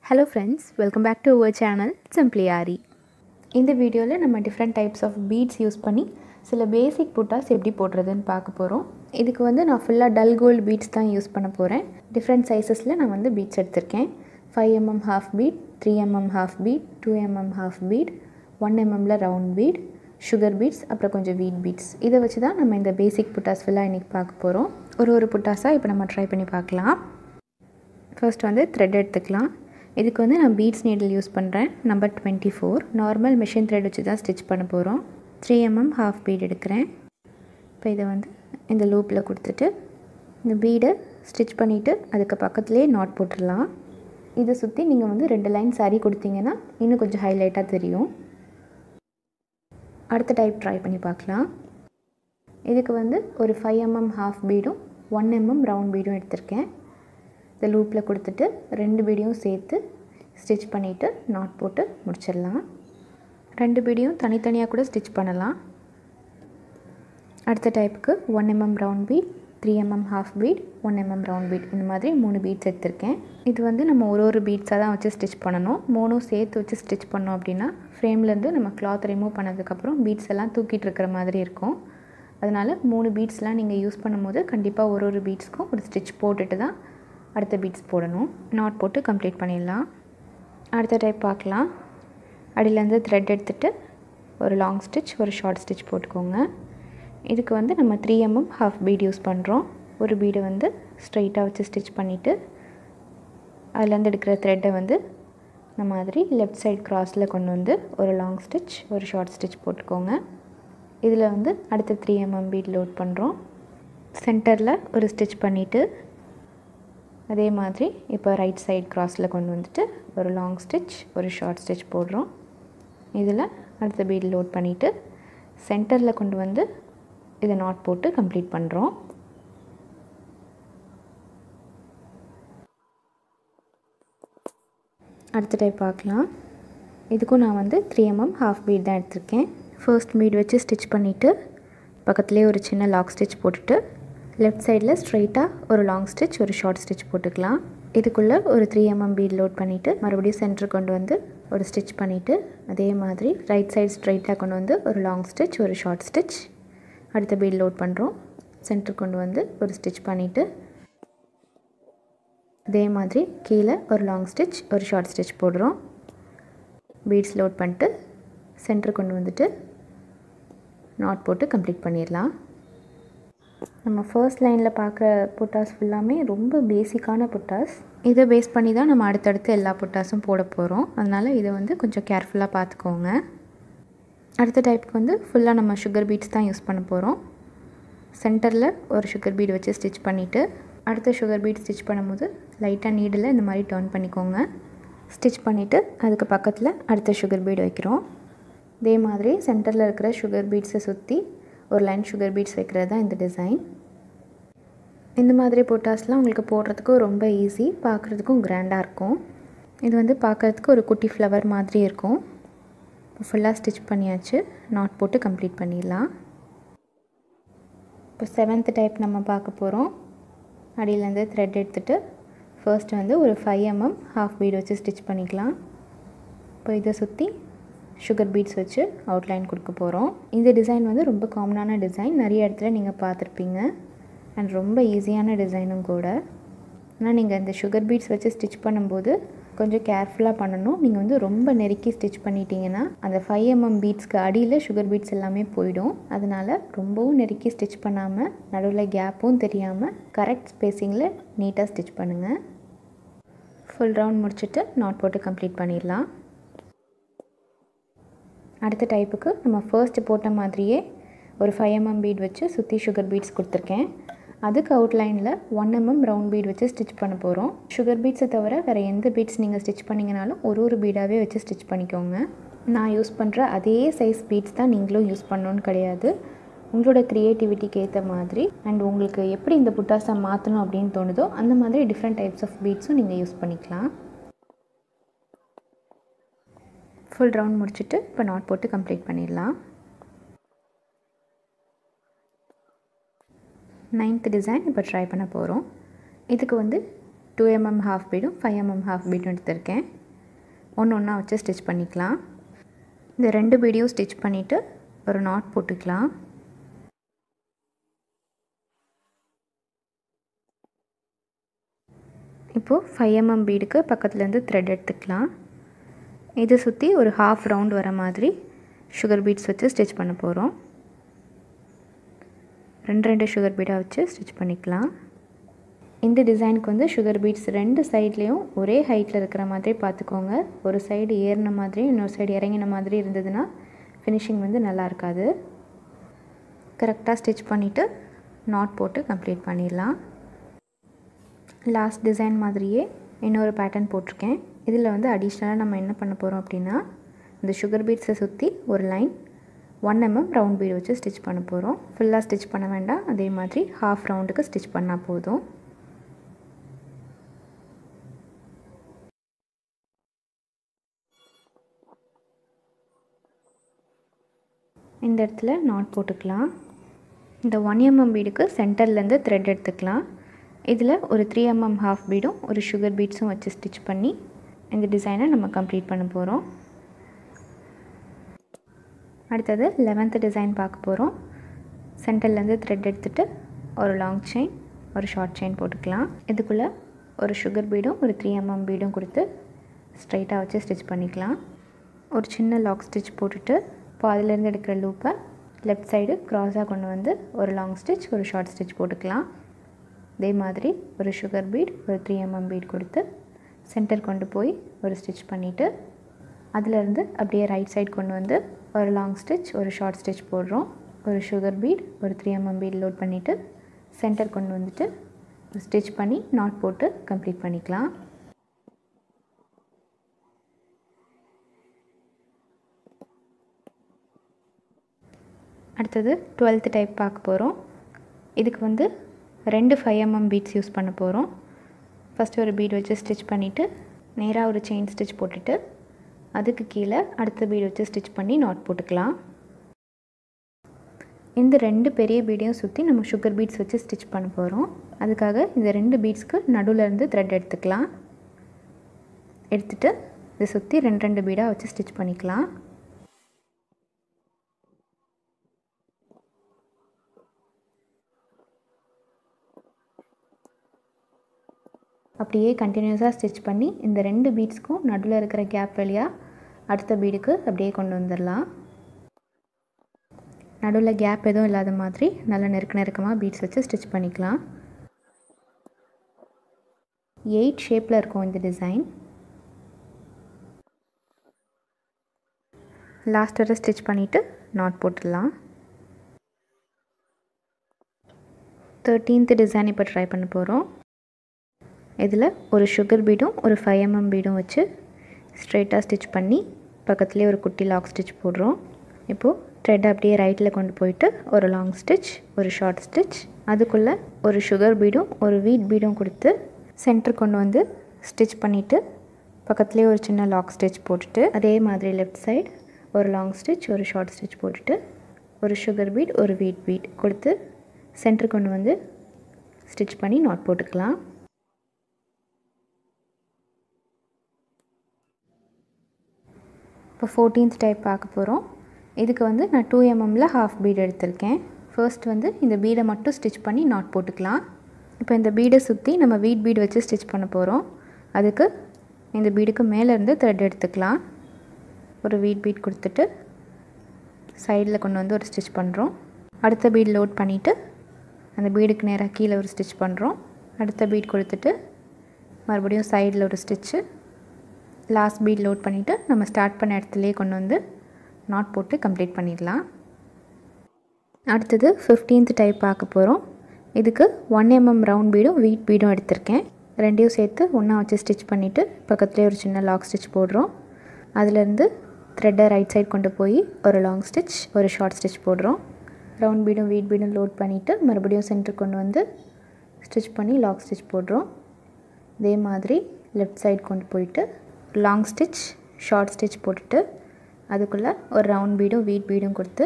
hello friends welcome back to our channel simply Aari இந்த வீடியோவில் நம்ம different types of beads use பண்ணி சில பேசிக் புட்டாஸ் எப்படி போடுறதுன்னு பார்க்க போகிறோம் இதுக்கு வந்து நான் ஃபுல்லாக டல் கோல்டு பீட்ஸ் தான் யூஸ் பண்ண போகிறேன் டிஃப்ரெண்ட் சைஸஸில் நான் வந்து பீட்ஸ் எடுத்திருக்கேன் five mm half bead three mm half bead two mm half bead one எம்எம்மில் ரவுண்ட் பீட் சுகர் பீட்ஸ் அப்புறம் கொஞ்சம் வீட் பீட்ஸ் இதை வச்சு தான் நம்ம இந்த பேசிக் புட்டாஸ் ஃபுல்லாக இன்றைக்கி பார்க்க போகிறோம் ஒரு ஒரு புட்டாஸாக இப்போ நம்ம ட்ரை பண்ணி பார்க்கலாம் ஃபர்ஸ்ட் வந்து த்ரெட் எடுத்துக்கலாம் இதுக்கு வந்து நான் பீட்ஸ் நீடில் யூஸ் பண்ணுறேன் number twenty four normal machine thread வச்சு தான் ஸ்டிச் பண்ண போகிறோம் த்ரீ எம்எம் ஹாஃப் பீட் எடுக்கிறேன் இப்போ இதை வந்து இந்த லூப்பில் கொடுத்துட்டு இந்த பீடை ஸ்டிச் பண்ணிவிட்டு அதுக்கு பக்கத்துலேயே நாட் போட்டுடலாம் இதை சுற்றி நீங்கள் வந்து ரெண்டு லைன் சாரீ கொடுத்தீங்கன்னா இன்னும் கொஞ்சம் ஹைலைட்டாக தெரியும் அடுத்த டைப் ட்ரை பண்ணி பார்க்கலாம் இதுக்கு வந்து ஒரு ஃபைவ் எம்எம் ஹாஃப் பீடும் ஒன் எம்எம் ரவுண்ட் பீடும் எடுத்திருக்கேன் இந்த லூப்பில் கொடுத்துட்டு ரெண்டு பீடியும் சேர்த்து ஸ்டிச் பண்ணிவிட்டு நாட் போட்டு முடிச்சிடலாம் ரெண்டு பீடியும் தனித்தனியாக கூட ஸ்டிச் பண்ணலாம் அடுத்த டைப்புக்கு one mm round bead three mm half bead one mm round bead இந்த மாதிரி மூணு பீட்ஸ் எடுத்திருக்கேன் இது வந்து நம்ம ஒரு ஒரு பீட்ஸாக தான் வச்சு ஸ்டிச் பண்ணணும் மூணும் சேர்த்து வச்சு ஸ்டிச் பண்ணோம் அப்படின்னா ஃப்ரேம்லேருந்து நம்ம கிளாத் ரிமூவ் பண்ணதுக்கப்புறம் பீட்ஸ் எல்லாம் தூக்கிட்டு இருக்கிற மாதிரி இருக்கும் அதனால் மூணு பீட்ஸ்லாம் நீங்கள் யூஸ் பண்ணும்போது கண்டிப்பாக ஒரு ஒரு பீட்ஸ்க்கும் ஒரு ஸ்டிச் போட்டுட்டு தான் அடுத்த பீட்ஸ் போடணும் நாட் போட்டு கம்ப்ளீட் பண்ணிடலாம் அடுத்த டைப் பார்க்கலாம் அடியிலேருந்து த்ரெட் எடுத்துகிட்டு ஒரு லாங் ஸ்டிச் ஒரு ஷார்ட் ஸ்டிச் போட்டுக்கோங்க இதுக்கு வந்து நம்ம three mm half bead use பண்ணுறோம் ஒரு பீடை வந்து ஸ்ட்ரைட்டாக வச்சு ஸ்டிச் பண்ணிவிட்டு அதுலேருந்து எடுக்கிற த்ரெட்டை வந்து இந்த மாதிரி லெஃப்ட் சைட் க்ராஸில் கொண்டு வந்து ஒரு லாங் ஸ்டிச் ஒரு ஷார்ட் ஸ்டிச் போட்டுக்கோங்க இதில் வந்து அடுத்த த்ரீ எம்எம் பீட் லோட் பண்ணுறோம் சென்டரில் ஒரு ஸ்டிச் பண்ணிவிட்டு அதே மாதிரி இப்போ ரைட் சைட் க்ராஸில் கொண்டு வந்துட்டு ஒரு லாங் ஸ்டிச் ஒரு ஷார்ட் ஸ்டிச் போடுறோம் இதில் அடுத்த பீட் லோட் பண்ணிவிட்டு சென்டரில் கொண்டு வந்து இதை நாட் போட்டு கம்ப்ளீட் பண்ணுறோம் அடுத்த டைப் பார்க்கலாம் இதுக்கும் நான் வந்து த்ரீ எம்எம் ஹாஃப் பீட் தான் எடுத்திருக்கேன் ஃபர்ஸ்ட் பீட் வச்சு ஸ்டிச் பண்ணிவிட்டு பக்கத்துலேயே ஒரு சின்ன லாக் ஸ்டிச் போட்டுட்டு லெஃப்ட் சைடில் ஸ்ட்ரைட்டாக ஒரு லாங் ஸ்டிச் ஒரு ஷார்ட் ஸ்டிச் போட்டுக்கலாம் இதுக்குள்ளே ஒரு த்ரீ எம்எம் பீட் லோட் பண்ணிவிட்டு மறுபடியும் சென்டர் கொண்டு வந்து ஒரு ஸ்டிச் பண்ணிவிட்டு அதே மாதிரி ரைட் சைட் ஸ்ட்ரைட்டாக கொண்டு வந்து ஒரு லாங் ஸ்டிச் ஒரு ஷார்ட் ஸ்டிச் அடுத்த பீட் லோட் பண்ணுறோம் சென்டர் கொண்டு வந்து ஒரு ஸ்டிச் பண்ணிவிட்டு அதே மாதிரி கீழே ஒரு லாங் ஸ்டிச் ஒரு ஷார்ட் ஸ்டிச் போடுறோம் பீட்ஸ் லோட் பண்ணிட்டு சென்டர் கொண்டு வந்துட்டு நாட் போட்டு கம்ப்ளீட் பண்ணிடலாம் நம்ம ஃபர்ஸ்ட் லைனில் பார்க்குற புட்டாஸ் ஃபுல்லாமே ரொம்ப பேசிக்கான புட்டாஸ் இதை பேஸ் பண்ணி தான் நம்ம அடுத்தடுத்து எல்லா புட்டாஸும் போட போகிறோம் அதனால் இதை வந்து கொஞ்சம் கேர்ஃபுல்லாக பார்த்துக்கோங்க அடுத்த டைப்புக்கு வந்து ஃபுல்லாக நம்ம சுகர் பீட்ஸ் தான் யூஸ் பண்ண போகிறோம் சென்டரில் ஒரு சுகர் பீட் வச்சு ஸ்டிச் பண்ணிவிட்டு அடுத்த சுகர் பீட் ஸ்டிச் பண்ணும்போது லைட்டாக நீடில் இந்த மாதிரி டர்ன் பண்ணிக்கோங்க ஸ்டிச் பண்ணிவிட்டு அதுக்கு பக்கத்தில் அடுத்த சுகர் பீட் வைக்கிறோம் இதே மாதிரி சென்டரில் இருக்கிற சுகர் பீட்ஸை சுற்றி ஒரு லைன் சுகர் பீட்ஸ் வைக்கிறது தான் இந்த டிசைன் இந்த மாதிரி போட்டாஸ்லாம் உங்களுக்கு போடுறதுக்கு ரொம்ப ஈஸி பார்க்குறதுக்கும் கிராண்டாக இருக்கும் இது வந்து பார்க்குறதுக்கு ஒரு குட்டி ஃப்ளவர் மாதிரி இருக்கும் ஃபுல்லாக ஸ்டிச் பண்ணியாச்சு நாட் போட்டு கம்ப்ளீட் பண்ணிடலாம் இப்போ செவன்த் டைப் நம்ம பார்க்க போகிறோம் அடியிலேருந்து த்ரெட் எடுத்துகிட்டு ஃபர்ஸ்ட் வந்து ஒரு ஃபைவ் எம்எம் ஹாஃப் பீட் வச்சு ஸ்டிச் பண்ணிக்கலாம் இப்போ இதை சுற்றி சுகர் பீட்ஸ் வச்சு அவுட்லைன் கொடுக்க போகிறோம் இந்த டிசைன் வந்து ரொம்ப காமனான டிசைன் நிறைய இடத்துல நீங்கள் பார்த்துருப்பீங்க அண்ட் ரொம்ப ஈஸியான டிசைனும் கூட ஆனால் நீங்கள் இந்த சுகர் பீட்ஸ் வச்சு ஸ்டிச் பண்ணும்போது கொஞ்சம் கேர்ஃபுல்லாக பண்ணணும் நீங்கள் வந்து ரொம்ப நெருக்கி ஸ்டிச் பண்ணிட்டீங்கன்னா அந்த ஃபைவ் எம்எம் பீட்ஸ்க்கு அடியில் சுகர் பீட்ஸ் எல்லாமே போயிடும் அதனால் ரொம்பவும் நெருக்கி ஸ்டிச் பண்ணாமல் நடுவில் கேப்பும் தெரியாமல் கரெக்ட் ஸ்பேஸிங்கில் நீட்டாக ஸ்டிச் பண்ணுங்கள் ஃபுல் ரவுண்ட் முடிச்சுட்டு நாட் போட்டு கம்ப்ளீட் பண்ணிடலாம் அடுத்த டைப்புக்கு நம்ம ஃபர்ஸ்ட் போட்ட மாதிரியே ஒரு ஃபைவ் எம்எம் பீட் வச்சு சுற்றி சுகர் பீட்ஸ் கொடுத்துருக்கேன் அதுக்கு அவுட்லைனில் ஒன் எம்எம் ரவுண்ட் பீட் வச்சு ஸ்டிச் பண்ண போகிறோம் சுகர் பீட்ஸை தவிர வேறு எந்த பீட்ஸ் நீங்கள் ஸ்டிச் பண்ணிங்கனாலும் ஒரு ஒரு பீடாகவே வச்சு ஸ்டிச் பண்ணிக்கோங்க நான் யூஸ் பண்ணுற அதே சைஸ் பீட்ஸ் தான் நீங்களும் யூஸ் பண்ணணுன்னு கிடையாது உங்களோட க்ரியேட்டிவிட்டிக்கு ஏற்ற மாதிரி அண்ட் உங்களுக்கு எப்படி இந்த புட்டாஸை மாற்றணும் அப்படின்னு தோணுதோ அந்த மாதிரி டிஃப்ரெண்ட் டைப்ஸ் ஆஃப் பீட்ஸும் நீங்கள் யூஸ் பண்ணிக்கலாம் ஃபுல் ரவுண்ட் முடிச்சுட்டு இப்போ நாட் போட்டு கம்ப்ளீட் பண்ணிடலாம் நைன்த் டிசைன் இப்போ ட்ரை பண்ண போகிறோம் இதுக்கு வந்து டூ எம்எம் ஹாஃப் பீடும் ஃபைவ் எம்எம் ஹாஃப் பீடும் எடுத்திருக்கேன் ஒன்று ஒன்றா வச்சு ஸ்டிச் பண்ணிக்கலாம் இந்த ரெண்டு பீடியும் ஸ்டிச் பண்ணிவிட்டு ஒரு நாட் போட்டுக்கலாம் இப்போது ஃபைவ் எம்எம் பீடுக்கு பக்கத்துலேருந்து த்ரெட் எடுத்துக்கலாம் இதை சுற்றி ஒரு ஹாஃப் ரவுண்ட் வர மாதிரி சுகர் பீட்ஸ் வச்சு ஸ்டிச் பண்ண போகிறோம் ரெண்டு ரெண்டு சுகர் பீடாக வச்சு ஸ்டிச் பண்ணிக்கலாம் இந்த டிசைனுக்கு வந்து சுகர் பீட்ஸ் ரெண்டு சைட்லேயும் ஒரே ஹைட்டில் இருக்கிற மாதிரி பார்த்துக்கோங்க ஒரு சைடு ஏறின மாதிரி இன்னொரு சைடு இறங்கின மாதிரி இருந்ததுன்னா ஃபினிஷிங் வந்து நல்லா இருக்காது கரெக்டாக ஸ்டிச் பண்ணிவிட்டு நாட் போட்டு கம்ப்ளீட் பண்ணிடலாம் லாஸ்ட் டிசைன் மாதிரியே இன்னொரு பேட்டர்ன் போட்டிருக்கேன் இதில் வந்து அடிஷ்னலாக நம்ம என்ன பண்ண போகிறோம் அப்படின்னா இந்த சுகர் பீட்ஸை சுற்றி ஒரு line one mm round bead வச்சு ஸ்டிச் பண்ண போகிறோம் ஃபுல்லாக ஸ்டிச் பண்ண வேண்டாம் அதே மாதிரி ஹாஃப் ரவுண்டுக்கு ஸ்டிச் பண்ணால் போதும் இந்த இடத்துல நாட் போட்டுக்கலாம் இந்த ஒன் எம்எம் பீடுக்கு சென்டர்லேருந்து த்ரெட் எடுத்துக்கலாம் இதில் ஒரு த்ரீ எம்எம் ஹாஃப் பீடும் ஒரு சுகர் பீட்ஸும் வச்சு ஸ்டிச் பண்ணி இந்த டிசைனை நம்ம கம்ப்ளீட் பண்ண போகிறோம் அடுத்தது லெவன்த்து டிசைன் பார்க்க போகிறோம் சென்டர்லேருந்து த்ரெட் எடுத்துகிட்டு ஒரு லாங் செயின் ஒரு ஷார்ட் செயின் போட்டுக்கலாம் இதுக்குள்ளே ஒரு சுகர் பீடும் ஒரு த்ரீ எம்எம் பீடும் கொடுத்து ஸ்ட்ரைட்டாக வச்சு ஸ்டிச் பண்ணிக்கலாம் ஒரு சின்ன லாக் ஸ்டிச் போட்டுட்டு இப்போ அதிலேருந்து எடுக்கிற லூப்பை லெஃப்ட் சைடு க்ராஸாக கொண்டு வந்து ஒரு லாங் ஸ்டிச் ஒரு ஷார்ட் ஸ்டிச் போட்டுக்கலாம் இதே மாதிரி ஒரு சுகர் பீட் ஒரு த்ரீ எம்எம் பீட் கொடுத்து சென்டர் கொண்டு போய் ஒரு ஸ்டிச் பண்ணிவிட்டு அதிலேருந்து அப்படியே ரைட் சைடு கொண்டு வந்து ஒரு லாங் ஸ்டிச் ஒரு ஷார்ட் ஸ்டிச் போடுறோம் ஒரு சுகர் பீட் ஒரு த்ரீ எம்எம் பீட் லோட் பண்ணிவிட்டு சென்டர் கொண்டு வந்துட்டு ஸ்டிச் பண்ணி நாட் போட்டு கம்ப்ளீட் பண்ணிக்கலாம் அடுத்தது டுவெல்த்து டைப் பார்க்க போகிறோம் இதுக்கு வந்து ரெண்டு ஃபைவ் எம்எம் பீட்ஸ் யூஸ் பண்ண போகிறோம் ஃபஸ்ட்டு ஒரு பீட் வச்சு ஸ்டிச் பண்ணிவிட்டு நேராக ஒரு செயின் ஸ்டிச் போட்டுட்டு அதுக்கு கீழே அடுத்த பீடு வச்சு ஸ்டிச் பண்ணி நாட் போட்டுக்கலாம் இந்த ரெண்டு பெரிய பீடையும் சுற்றி நம்ம சுகர் பீட்ஸ் வச்சு ஸ்டிச் பண்ண போகிறோம் அதுக்காக இந்த ரெண்டு பீட்ஸ்க்கு நடுவில் இருந்து த்ரெட் எடுத்துக்கலாம் எடுத்துகிட்டு இதை சுற்றி ரெண்டு ரெண்டு பீடாக வச்சு ஸ்டிச் பண்ணிக்கலாம் அப்படியே கண்டினியூஸாக ஸ்டிச் பண்ணி இந்த ரெண்டு பீட்ஸ்க்கும் நடுவில் இருக்கிற கேப் வழியாக அடுத்த பீடுக்கு அப்படியே கொண்டு வந்துடலாம் நடுவில் கேப் எதுவும் இல்லாத மாதிரி நல்லா நெருக்க நெருக்கமாக பீட்ஸ் வச்சு ஸ்டிச் பண்ணிக்கலாம் எயிட் ஷேப்பில் இருக்கும் இந்த டிசைன் லாஸ்ட் வரை ஸ்டிச் பண்ணிவிட்டு நாட் போட்டுடலாம் தேர்ட்டீன்த் டிசைன் இப்போ ட்ரை பண்ண போகிறோம் இதில் ஒரு சுகர் பீடும் ஒரு ஃபைவ் எம்எம் பீடும் வச்சு ஸ்ட்ரைட்டாக ஸ்டிச் பண்ணி பக்கத்துலேயே ஒரு குட்டி லாக் ஸ்டிச் போடுறோம் இப்போது த்ரெட் அப்படியே ரைட்டில் கொண்டு போயிட்டு ஒரு லாங் ஸ்டிச் ஒரு ஷார்ட் ஸ்டிச் அதுக்குள்ளே ஒரு சுகர் பீடும் ஒரு வீட் பீடும் கொடுத்து சென்டர் கொண்டு வந்து ஸ்டிச் பண்ணிவிட்டு பக்கத்துலேயே ஒரு சின்ன லாக் ஸ்டிச் போட்டுட்டு அதே மாதிரி லெஃப்ட் சைடு ஒரு லாங் ஸ்டிச் ஒரு ஷார்ட் ஸ்டிச் போட்டுட்டு ஒரு சுகர் பீட் ஒரு வீட் பீட் கொடுத்து சென்டர் கொண்டு வந்து ஸ்டிச் பண்ணி நாட் போட்டுக்கலாம் இப்போ ஃபோர்டீன்த் டைப் பார்க்க போகிறோம் இதுக்கு வந்து நான் டூ எம்எம்மில் ஹாஃப் பீட் எடுத்திருக்கேன் ஃபர்ஸ்ட் வந்து இந்த பீடை மட்டும் ஸ்டிச் பண்ணி நாட் போட்டுக்கலாம் இப்போ இந்த பீடை சுற்றி நம்ம வீட் பீட் வச்சு ஸ்டிச் பண்ண போகிறோம் அதுக்கு இந்த பீடுக்கு மேலேருந்து த்ரெட் எடுத்துக்கலாம் ஒரு வீட் பீட் கொடுத்துட்டு சைடில் கொண்டு வந்து ஒரு ஸ்டிச் பண்ணுறோம் அடுத்த பீட் லோட் பண்ணிவிட்டு அந்த பீடுக்கு நேராக கீழே ஒரு ஸ்டிச் பண்ணுறோம் அடுத்த பீட் கொடுத்துட்டு மறுபடியும் சைடில் ஒரு ஸ்டிச்சு லாஸ்ட் பீட் லோட் பண்ணிவிட்டு நம்ம ஸ்டார்ட் பண்ண இடத்துலையே கொண்டு வந்து நாட் போட்டு கம்ப்ளீட் பண்ணிடலாம் அடுத்தது ஃபிஃப்டீன்த் டைப் பார்க்க போகிறோம் இதுக்கு ஒன் எம்எம் ரவுண்ட் பீடும் வீட் பீடும் எடுத்திருக்கேன் ரெண்டையும் சேர்த்து ஒன்றா வச்சு ஸ்டிச் பண்ணிவிட்டு பக்கத்துலேயே ஒரு சின்ன லாக் ஸ்டிச் போடுறோம் அதுலேருந்து த்ரெட்டை ரைட் சைட் கொண்டு போய் ஒரு லாங் ஸ்டிச் ஒரு ஷார்ட் ஸ்டிச் போடுறோம் ரவுண்ட் பீடும் வீட் பீடும் லோட் பண்ணிவிட்டு மறுபடியும் சென்டர் கொண்டு வந்து ஸ்டிச் பண்ணி லாக் ஸ்டிச் போடுறோம் இதே மாதிரி லெஃப்ட் சைடு கொண்டு போயிட்டு லாங் ஸ்டிச் ஷார்ட் ஸ்டிச் போட்டுட்டு அதுக்குள்ளே ஒரு ரவுண்ட் பீடும் வீட் பீடும் கொடுத்து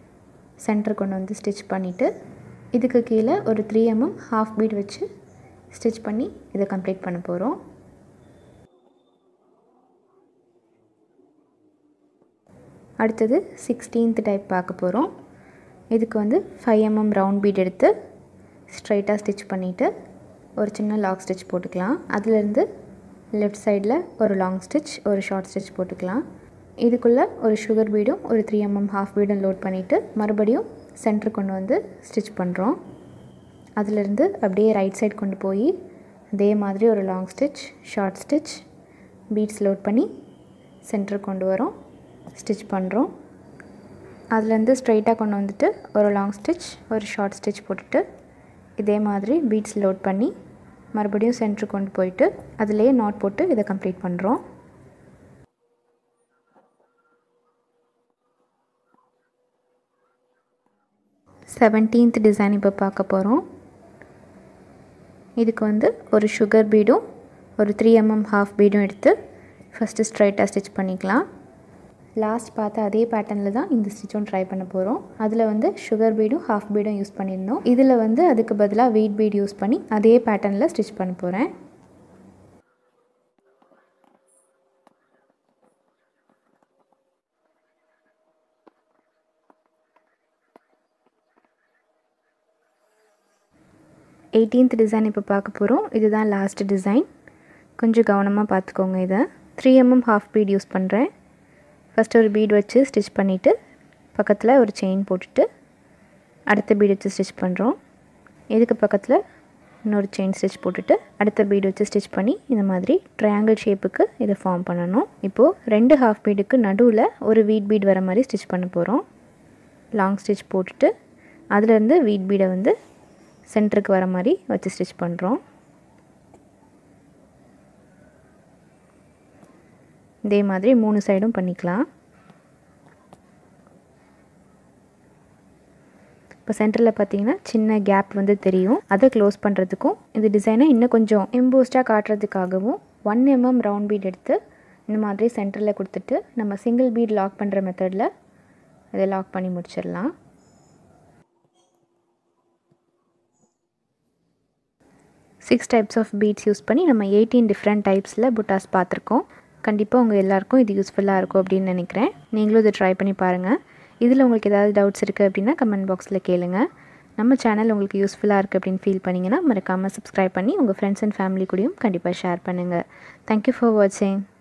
சென்டர் கொண்டு வந்து ஸ்டிச் பண்ணிவிட்டு இதுக்கு கீழே ஒரு த்ரீ எம்எம் ஹாஃப் பீட் வச்சு ஸ்டிச் பண்ணி இதை கம்ப்ளீட் பண்ண போகிறோம் அடுத்தது சிக்ஸ்டீன்த் டைப் பார்க்க போகிறோம் இதுக்கு வந்து ஃபைவ் எம்எம் ரவுண்ட் பீட் எடுத்து ஸ்ட்ரைட்டாக ஸ்டிச் பண்ணிவிட்டு ஒரு சின்ன லாக் ஸ்டிச் போட்டுக்கலாம் அதுலேருந்து லெஃப்ட் சைடில் ஒரு லாங் ஸ்டிச் ஒரு ஷார்ட் ஸ்டிச் போட்டுக்கலாம் இதுக்குள்ளே ஒரு சுகர் பீடும் ஒரு த்ரீ எம்எம் ஹாஃப் பீடும் லோட் பண்ணிவிட்டு மறுபடியும் சென்டர் கொண்டு வந்து ஸ்டிச் பண்ணுறோம் அதிலிருந்து அப்படியே ரைட் சைடு கொண்டு போய் அதே மாதிரி ஒரு long stitch short stitch beads load பண்ணி சென்டர் கொண்டு வரோம் ஸ்டிச் பண்ணுறோம் அதுலேருந்து ஸ்ட்ரைட்டாக கொண்டு வந்துட்டு ஒரு லாங் ஸ்டிச் ஒரு ஷார்ட் ஸ்டிச் போட்டுட்டு இதே மாதிரி பீட்ஸ் லோட் பண்ணி மறுபடியும் சென்டர் கொண்டு போயிட்டு அதிலேயே நாட் போட்டு இதை கம்ப்ளீட் பண்ணுறோம் செவன்டீன்த் டிசைன் இப்போ பார்க்க போகிறோம் இதுக்கு வந்து ஒரு சுகர் பீடும் ஒரு த்ரீ எம்எம் ஹாஃப் பீடும் எடுத்து ஃபஸ்ட்டு ஸ்ட்ரைட்டாக ஸ்டிச் பண்ணிக்கலாம் லாஸ்ட் பார்த்த அதே பேட்டர்னில் தான் இந்த ஸ்டிச்சும் ட்ரை பண்ண போகிறோம் அதில் வந்து சுகர் பீடும் ஹாஃப் பீடும் யூஸ் பண்ணியிருந்தோம் இதில் வந்து அதுக்கு பதிலாக வெயிட் பீட் யூஸ் பண்ணி அதே பேட்டர்னில் ஸ்டிச் பண்ண போகிறேன் எயிட்டீன்த் டிசைன் இப்போ பார்க்க போகிறோம் இதுதான் லாஸ்ட் டிசைன் கொஞ்சம் கவனமாக பார்த்துக்கோங்க இதை three mm half bead use பண்ணுறேன் ஃபஸ்ட்டு ஒரு பீட் வச்சு ஸ்டிச் பண்ணிவிட்டு பக்கத்தில் ஒரு செயின் போட்டுட்டு அடுத்த பீட் வச்சு ஸ்டிச் பண்ணுறோம் இதுக்கு பக்கத்தில் இன்னொரு செயின் ஸ்டிச் போட்டுட்டு அடுத்த பீட் வச்சு ஸ்டிச் பண்ணி இந்த மாதிரி ட்ரையாங்கிள் ஷேப்புக்கு இதை ஃபார்ம் பண்ணணும் இப்போது ரெண்டு ஹாஃப் பீடுக்கு நடுவில் ஒரு வீட் பீட் வர மாதிரி ஸ்டிச் பண்ண போகிறோம் லாங் ஸ்டிச் போட்டுட்டு அதுலேருந்து வீட் பீடை வந்து சென்டருக்கு வர மாதிரி வச்சு ஸ்டிச் பண்ணுறோம் இதே மாதிரி மூணு சைடும் பண்ணிக்கலாம் இப்போ சென்டரில் பார்த்தீங்கன்னா சின்ன கேப் வந்து தெரியும் அதை க்ளோஸ் பண்ணுறதுக்கும் இந்த டிசைனை இன்னும் கொஞ்சம் எம்போஸ்டாக காட்டுறதுக்காகவும் ஒன் எம்எம் ரவுண்ட் பீட் எடுத்து இந்த மாதிரி சென்டரில் கொடுத்துட்டு நம்ம சிங்கிள் பீட் லாக் பண்ணுற மெத்தடில் இதை லாக் பண்ணி முடிச்சிடலாம் six types of beads use பண்ணி நம்ம எயிட்டீன் டிஃப்ரெண்ட் டைப்ஸில் புட்டாஸ் பார்த்துருக்கோம் கண்டிப்பாக உங்கள் எல்லாருக்கும் இது யூஸ்ஃபுல்லாக இருக்கும் அப்படின்னு நினைக்கிறேன் நீங்களும் இதை ட்ரை பண்ணி பாருங்கள் இதில் உங்களுக்கு ஏதாவது டவுட்ஸ் இருக்குது அப்படின்னா கமெண்ட் பாக்ஸில் கேளுங்க நம்ம சேனல் உங்களுக்கு யூஸ்ஃபுல்லாக இருக்குது அப்படின்னு ஃபீல் பண்ணிங்கன்னா மறக்காமல் சப்ஸ்கிரைப் பண்ணி உங்கள் ஃப்ரெண்ட்ஸ் அண்ட் ஃபேமிலி கூடயும் கண்டிப்பாக ஷேர் பண்ணுங்கள் தேங்க்யூ ஃபார் வாட்சிங்